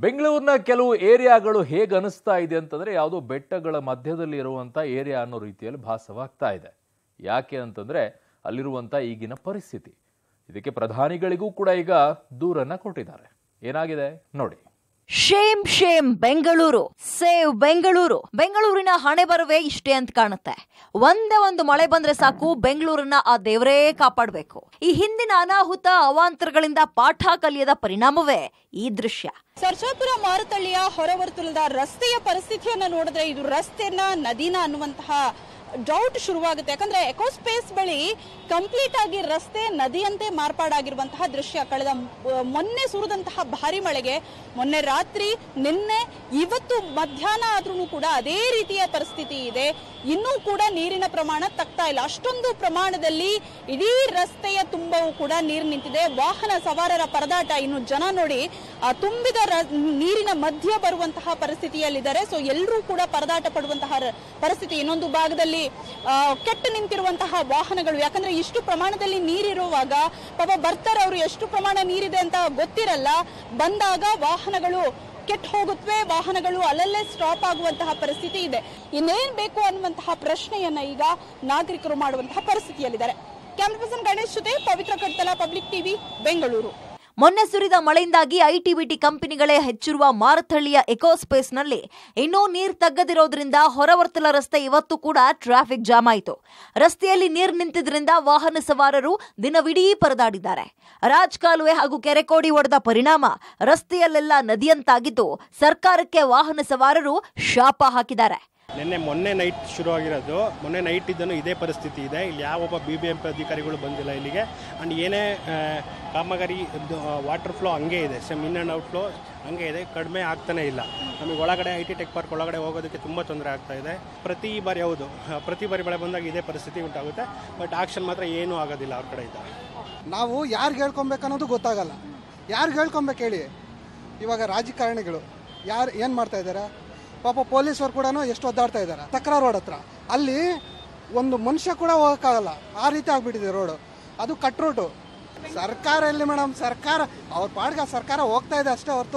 ಬೆಂಗಳೂರಿನ ಕೆಲವು ಏರಿಯಾಗಳು ಹೇಗೆ ಅನಿಸ್ತಾ ಇದೆ ಅಂತಂದ್ರೆ ಯಾವುದೋ ಬೆಟ್ಟಗಳ ಮಧ್ಯದಲ್ಲಿ ಇರುವಂತ ಏರಿಯಾ ಅನ್ನೋ ರೀತಿಯಲ್ಲಿ ಭಾಸವಾಗ್ತಾ ಇದೆ ಯಾಕೆ ಅಂತಂದ್ರೆ ಅಲ್ಲಿರುವಂತ ಈಗಿನ ಪರಿಸ್ಥಿತಿ ಇದಕ್ಕೆ ಪ್ರಧಾನಿಗಳಿಗೂ ಕೂಡ ಈಗ ದೂರನ್ನ ಕೊಟ್ಟಿದ್ದಾರೆ ಏನಾಗಿದೆ ನೋಡಿ shame shame Bengaluru save Bengaluru ಬೆಂಗಳೂರಿನ ಹಣೆ ಬರುವೆ ಇಷ್ಟೇ ಅಂತ ಕಾಣುತ್ತೆ ಒಂದೇ ಒಂದು ಮಳೆ ಬಂದ್ರೆ ಸಾಕು ಬೆಂಗಳೂರನ್ನ ಆ ದೇವರೇ ಕಾಪಾಡಬೇಕು ಈ ಹಿಂದಿನ ಅನಾಹುತ ಅವಾಂತರಗಳಿಂದ ಪಾಠ ಕಲಿಯದ ಪರಿಣಾಮವೇ ಈ ದೃಶ್ಯ ಸರ್ಜಾಪುರ ಮಾರುತಳ್ಳಿಯ ಹೊರವರ್ತುಲದ ರಸ್ತೆಯ ಪರಿಸ್ಥಿತಿಯನ್ನ ನೋಡಿದ್ರೆ ಇದು ರಸ್ತೆನ ನದಿನ ಅನ್ನುವಂತಹ ಡೌಟ್ ಶುರುವಾಗುತ್ತೆ ಯಾಕಂದ್ರೆ ಎಕೋಸ್ಪೇಸ್ ಬಳಿ ಕಂಪ್ಲೀಟ್ ಆಗಿ ರಸ್ತೆ ನದಿಯಂತೆ ಮಾರ್ಪಾಡಾಗಿರುವಂತಹ ದೃಶ್ಯ ಕಳೆದ ಮ- ಮೊನ್ನೆ ಸುರಿದಂತಹ ಭಾರಿ ಮಳೆಗೆ ಮೊನ್ನೆ ರಾತ್ರಿ ನಿನ್ನೆ ಇವತ್ತು ಮಧ್ಯಾಹ್ನ ಆದ್ರೂ ಕೂಡ ಅದೇ ರೀತಿಯ ಪರಿಸ್ಥಿತಿ ಇದೆ ಇನ್ನೂ ಕೂಡ ನೀರಿನ ಪ್ರಮಾಣ ತಗ್ತಾ ಇಲ್ಲ ಅಷ್ಟೊಂದು ಪ್ರಮಾಣದಲ್ಲಿ ಇಡೀ ರಸ್ತೆಯ ತುಂಬವೂ ಕೂಡ ನೀರು ನಿಂತಿದೆ ವಾಹನ ಸವಾರರ ಪರದಾಟ ಇನ್ನು ಜನ ನೋಡಿ ಆ ತುಂಬಿದ ರ- ನೀರಿನ ಮಧ್ಯ ಬರುವಂತಹ ಪರಿಸ್ಥಿತಿಯಲ್ಲಿದ್ದಾರೆ ಸೊ ಎಲ್ಲರೂ ಕೂಡ ಪರದಾಟ ಪಡುವಂತಹ ರ- ಪರಿಸ್ಥಿತಿ ಇನ್ನೊಂದು ಭಾಗದಲ್ಲಿ ಆ, ಕೆಟ್ಟು ನಿಂತಿರುವಂತಹ ವಾಹನಗಳು ಯಾಕಂದ್ರೆ ಇಷ್ಟು ಪ್ರಮಾಣದಲ್ಲಿ ನೀರಿರುವಾಗ ಪಾಪ ಬರ್ತಾರೆ ಅವರು ಎಷ್ಟು ಪ್ರಮಾಣ ನೀರಿದೆ ಅಂತ ಗೊತ್ತಿರಲ್ಲ ಬಂದಾಗ ವಾಹನಗಳು ಕೆಟ್ಟು ಹೋಗುತ್ತವೆ ವಾಹನಗಳು ಅಲ್ಲಲ್ಲೇ ಸ್ಟಾಪ್ ಆಗುವಂತಹ ಪರಿಸ್ಥಿತಿ ಇದೆ ಇನ್ನೇನ್ ಬೇಕು ಅನ್ನುವಂತಹ ಪ್ರಶ್ನೆಯನ್ನ ಈಗ ನಾಗರಿಕರು ಮಾಡುವಂತಹ ಪರಿಸ್ಥಿತಿಯಲ್ಲಿದ್ದಾರೆ ಕ್ಯಾಮ್ರಾ ಪರ್ಸನ್ ಗಣೇಶ್ ಜೊತೆ ಪವಿತ್ರ ಕಡ್ತಲ ಪಬ್ಲಿಕ್ ಟಿವಿ ಬೆಂಗಳೂರು ಮೊನ್ನೆ ಸುರಿದ ಮಳೆಯಿಂದಾಗಿ ಐಟಿ ಬಿಟಿ ಕಂಪನಿಗಳೇ ಹೆಚ್ಚಿರುವ ಮಾರತಹಳ್ಳಿಯ ಎಕೋಸ್ಪೇಸ್ನಲ್ಲಿ ಇನ್ನೂ ನೀರು ತಗ್ಗದಿರೋದ್ರಿಂದ ಹೊರವರ್ತಲ ರಸ್ತೆ ಇವತ್ತು ಕೂಡ ಟ್ರಾಫಿಕ್ ಜಾಮ್ ಆಯಿತು ರಸ್ತೆಯಲ್ಲಿ ನೀರು ನಿಂತಿದ್ರಿಂದ ವಾಹನ ಸವಾರರು ದಿನವಿಡೀ ಪರದಾಡಿದ್ದಾರೆ ರಾಜಕಾಲುವೆ ಹಾಗೂ ಕೆರೆಕೋಡಿ ಒಡೆದ ಪರಿಣಾಮ ರಸ್ತೆಯಲ್ಲೆಲ್ಲ ನದಿಯಂತಾಗಿದ್ದು ಸರ್ಕಾರಕ್ಕೆ ವಾಹನ ಸವಾರರು ಶಾಪ ಹಾಕಿದ್ದಾರೆ ನಿನ್ನೆ ಮೊನ್ನೆ ನೈಟ್ ಶುರು ಆಗಿರೋದು ಮೊನ್ನೆ ನೈಟ್ ಇದ್ದನು ಇದೇ ಪರಿಸ್ಥಿತಿ ಇದೆ ಇಲ್ಲಿ ಯಾವೊಬ್ಬ ಬಿ ಬಿ ಎಂ ಪಿ ಅಧಿಕಾರಿಗಳು ಬಂದಿಲ್ಲ ಇಲ್ಲಿಗೆ ಆ್ಯಂಡ್ ಏನೇ ಆ, ಕಾಮಗಾರಿ ವಾಟರ್ ಫ್ಲೋ ಹಂಗೆ ಇದೆ same in and out flow ಹಂಗೆ ಇದೆ ಕಡಿಮೆ ಆಗ್ತಾನೆ ಇಲ್ಲ ನಮಗೆ ಒಳಗಡೆ ಐ ಟಿ ಟೆಕ್ ಪಾರ್ಕ್ ಒಳಗಡೆ ಹೋಗೋದಕ್ಕೆ ತುಂಬ ತೊಂದರೆ ಆಗ್ತಾ ಇದೆ ಪ್ರತಿ ಬಾರಿ ಹೌದು ಆ, ಪ್ರತಿ ಬಾರಿ ಮಳೆ ಬಂದಾಗ ಇದೇ ಪರಿಸ್ಥಿತಿ ಉಂಟಾಗುತ್ತೆ ಬಟ್ ಆಕ್ಷನ್ ಮಾತ್ರ ಏನೂ ಆಗೋದಿಲ್ಲ ಅವ್ರ ಕಡೆಯಿಂದ ನಾವು ಯಾರಿಗೆ ಹೇಳ್ಕೊಬೇಕು ಅನ್ನೋದು ಗೊತ್ತಾಗಲ್ಲ ಯಾರಿಗೆ ಹೇಳ್ಕೊಬೇಕು ಹೇಳಿ ಇವಾಗ ರಾಜಕಾರಣಿಗಳು ಯಾರು ಏನು ಮಾಡ್ತಾ ಇದ್ದಾರೆ ಪಾಪ ಪೊಲೀಸರು ಕೂಡ ಎಷ್ಟು ಒದ್ದಾಡ್ತಾ ಇದ್ದಾರೆ ತಕ್ರಾರ್ ರೋಡ್ ಹತ್ರ ಅಲ್ಲಿ ಒಂದು ಮನುಷ್ಯ ಕೂಡ ಹೋಗೋಕ್ಕಾಗಲ್ಲ ಆ ರೀತಿ ಆಗ್ಬಿಟ್ಟಿದೆ ರೋಡು ಅದು ಕಟ್ ರೋಡು ಸರ್ಕಾರ ಎಲ್ಲಿ ಮೇಡಮ್ ಸರ್ಕಾರ ಅವ್ರ ಪಾಡ್ಗೆ ಸರ್ಕಾರ ಹೋಗ್ತಾ ಇದೆ ಅಷ್ಟೇ ಹೊರತು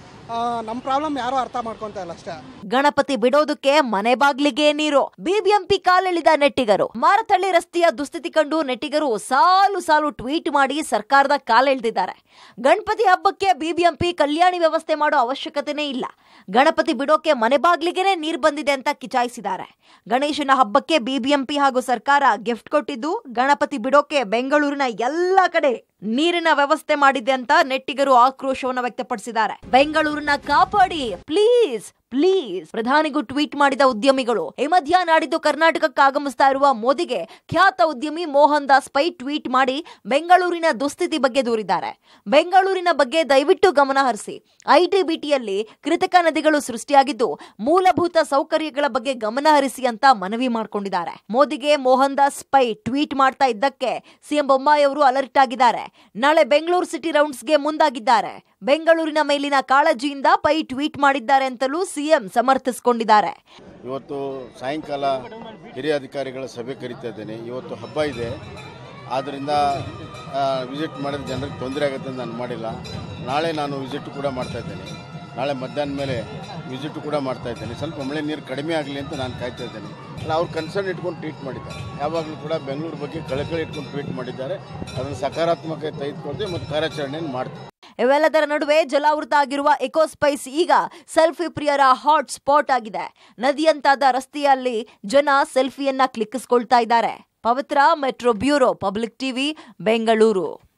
ನಮ್ಮ ಪ್ರಾಬ್ಲಮ್ ಯಾರೂ ಅರ್ಥ ಮಾಡ್ಕೊತಾ ಇಲ್ಲ ಅಷ್ಟೇ ಗಣಪತಿ ಬಿಡೋದಕ್ಕೆ ಮನೆ ಬಾಗ್ಲಿಗೆ ನೀರು ಬಿಬಿಎಂಪಿ ಕಾಲೆಳೆದ ನೆಟ್ಟಿಗರು ಮಾರತಳ್ಳಿ ರಸ್ತೆಯ ದುಸ್ಥಿತಿ ಕಂಡು ನೆಟ್ಟಿಗರು ಸಾಲು ಸಾಲು ಟ್ವೀಟ್ ಮಾಡಿ ಸರ್ಕಾರದ ಕಾಲೆಳೆದಿದ್ದಾರೆ ಗಣಪತಿ ಹಬ್ಬಕ್ಕೆ ಬಿಬಿಎಂಪಿ ಕಲ್ಯಾಣಿ ವ್ಯವಸ್ಥೆ ಮಾಡೋ ಅವಶ್ಯಕತೆನೇ ಇಲ್ಲ ಗಣಪತಿ ಬಿಡೋಕೆ ಮನೆ ಬಾಗ್ಲಿಗೆನೆ ನೀರು ಬಂದಿದೆ ಅಂತ ಕಿಚಾಯಿಸಿದ್ದಾರೆ ಗಣೇಶನ ಹಬ್ಬಕ್ಕೆ ಬಿಬಿಎಂಪಿ ಹಾಗೂ ಸರ್ಕಾರ ಗಿಫ್ಟ್ ಕೊಟ್ಟಿದ್ದು ಗಣಪತಿ ಬಿಡೋಕೆ ಬೆಂಗಳೂರಿನ ಎಲ್ಲ ಕಡೆ ನೀರಿನ ವ್ಯವಸ್ಥೆ ಮಾಡಿದೆ ಅಂತ ನೆಟ್ಟಿಗರು ಆಕ್ರೋಶವನ್ನು ವ್ಯಕ್ತಪಡಿಸಿದ್ದಾರೆ ಬೆಂಗಳೂರನ್ನ ಕಾಪಾಡಿ ಪ್ಲೀಸ್ ಪ್ಲೀಸ್ ಪ್ರಧಾನಿಗೂ ಟ್ವೀಟ್ ಮಾಡಿದ ಉದ್ಯಮಿಗಳು ಈ ಮಧ್ಯ ನಾಡಿದ್ದು ಕರ್ನಾಟಕಕ್ಕೆ ಆಗಮಿಸ್ತಾ ಇರುವ ಮೋದಿಗೆ ಖ್ಯಾತ ಉದ್ಯಮಿ ಮೋಹನ್ ದಾಸ್ ಪೈ ಟ್ವೀಟ್ ಮಾಡಿ ಬೆಂಗಳೂರಿನ ದುಸ್ಥಿತಿ ಬಗ್ಗೆ ದೂರಿದ್ದಾರೆ ಬೆಂಗಳೂರಿನ ಬಗ್ಗೆ ದಯವಿಟ್ಟು ಗಮನ ಹರಿಸಿ ಐಟಿ ಬಿಟಿಯಲ್ಲಿ ಕೃತಕ ನದಿಗಳು ಸೃಷ್ಟಿಯಾಗಿದ್ದು ಮೂಲಭೂತ ಸೌಕರ್ಯಗಳ ಬಗ್ಗೆ ಗಮನ ಹರಿಸಿ ಅಂತ ಮನವಿ ಮಾಡಿಕೊಂಡಿದ್ದಾರೆ ಮೋದಿಗೆ ಮೋಹನ್ ದಾಸ್ ಪೈ ಟ್ವೀಟ್ ಮಾಡ್ತಾ ಇದ್ದಕ್ಕೆ ಸಿಎಂ ಬೊಮ್ಮಾಯಿ ಅವರು ಅಲರ್ಟ್ ಆಗಿದ್ದಾರೆ ನಾಳೆ ಬೆಂಗಳೂರು ಸಿಟಿ ರೌಂಡ್ಸ್ಗೆ ಮುಂದಾಗಿದ್ದಾರೆ ಬೆಂಗಳೂರಿನ ಮೇಲಿನ ಕಾಳಜಿಯಿಂದ ಪೈ ಟ್ವೀಟ್ ಮಾಡಿದ್ದಾರೆ ಅಂತಲೂ ಸಿಎಂ ಸಮರ್ಥಿಸಿಕೊಂಡಿದ್ದಾರೆ ಇವತ್ತು ಸಾಯಂಕಾಲ ಹಿರಿಯ ಅಧಿಕಾರಿಗಳ ಸಭೆ ಕರಿತಾ ಇದ್ದೇನೆ ಇವತ್ತು ಹಬ್ಬ ಇದೆ ಆದ್ದರಿಂದ ವಿಸಿಟ್ ಮಾಡಿದ ಜನರಿಗೆ ತೊಂದರೆ ಆಗುತ್ತೆ ಅಂತ ನಾನು ಮಾಡಿಲ್ಲ ನಾಳೆ ನಾನು ವಿಸಿಟ್ ಕೂಡ ಮಾಡ್ತಾ ಇದ್ದೇನೆ ನಾಳೆ ಮಧ್ಯಾಹ್ನ ಮೇಲೆ ವಿಸಿಟ್ ಕೂಡ ಮಾಡ್ತಾ ಇದ್ದೇನೆ ಸ್ವಲ್ಪ ಮಳೆ ನೀರು ಕಡಿಮೆ ಆಗಲಿ ಅಂತ ನಾನು ಕಾಯ್ತಾ ಇದ್ದೇನೆ ಅಲ್ಲ ಅವ್ರು ಕನ್ಸರ್ನ್ ಇಟ್ಕೊಂಡು ಟ್ವೀಟ್ ಮಾಡಿದ್ದಾರೆ ಯಾವಾಗಲೂ ಕೂಡ ಬೆಂಗಳೂರು ಬಗ್ಗೆ ಕಳಕಳಿ ಇಟ್ಕೊಂಡು ಟ್ವೀಟ್ ಮಾಡಿದ್ದಾರೆ ಅದನ್ನು ಸಕಾರಾತ್ಮಕ ತೆಗೆದುಕೊಳ್ತೀವಿ ಮತ್ತು ಕಾರ್ಯಾಚರಣೆಯನ್ನು ಮಾಡ್ತೀವಿ ಇವೆಲ್ಲದರ ನಡುವೆ ಜಲಾವೃತ ಆಗಿರುವ ಎಕೋಸ್ಪೈಸ್ ಈಗ ಸೆಲ್ಫಿ ಪ್ರಿಯರ ಹಾಟ್ ಸ್ಪಾಟ್ ಆಗಿದೆ ನದಿಯಂತಾದ ರಸ್ತೆಯಲ್ಲಿ ಜನ ಸೆಲ್ಫಿಯನ್ನ ಕ್ಲಿಕ್ಕಿಸ್ಕೊಳ್ತಾ ಇದ್ದಾರೆ Pavithra metro bureau public TV Bengaluru